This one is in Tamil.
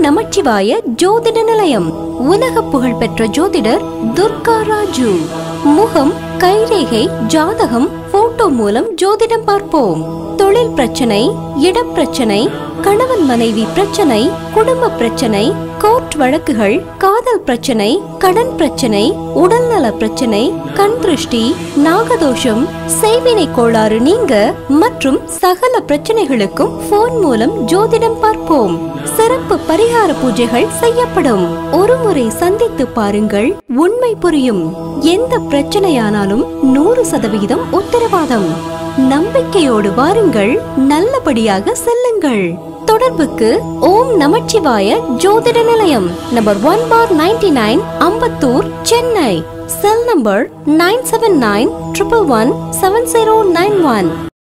நமச்சிவாய ஜோதிட நிலையம் உலக புகழ்பெற்ற ஜோதிடர் துர்கா ராஜு முகம் கைரேகை ஜாதகம் போட்டோ மூலம் ஜோதிடம் பார்ப்போம் தொழில் பிரச்சனை இடப்பிரச்சனை கணவன் மனைவி பிரச்சனை குடும்ப பிரச்சனை கோர்ட் வழக்குகள் காதல் பிரச்சனை கடன் பிரச்சனை உடல்நல பிரச்சனை கண் திருஷ்டி நாகதோஷம் செய்வினை கோளாறு நீங்க மற்றும் சகல பிரச்சனைகளுக்கும் போன் மூலம் ஜோதிடம் பார்ப்போம் சிறப்பு பரிகார பூஜைகள் செய்யப்படும் ஒருமுறை சந்தித்து பாருங்கள் உண்மை புரியும் எந்த பிரச்சனையானாலும் நூறு சதவிகிதம் உத்தரவாதம் நம்பிக்கையோடு வாருங்கள் நல்லபடியாக செல்லுங்கள் தொடர்புக்கு ஓம் நமச்சிவாய ஜோதிட நிலையம் நம்பர் ஒன் பார் ninety nine Ambattur Chennai cell number nine seven nine triple one seven zero nine one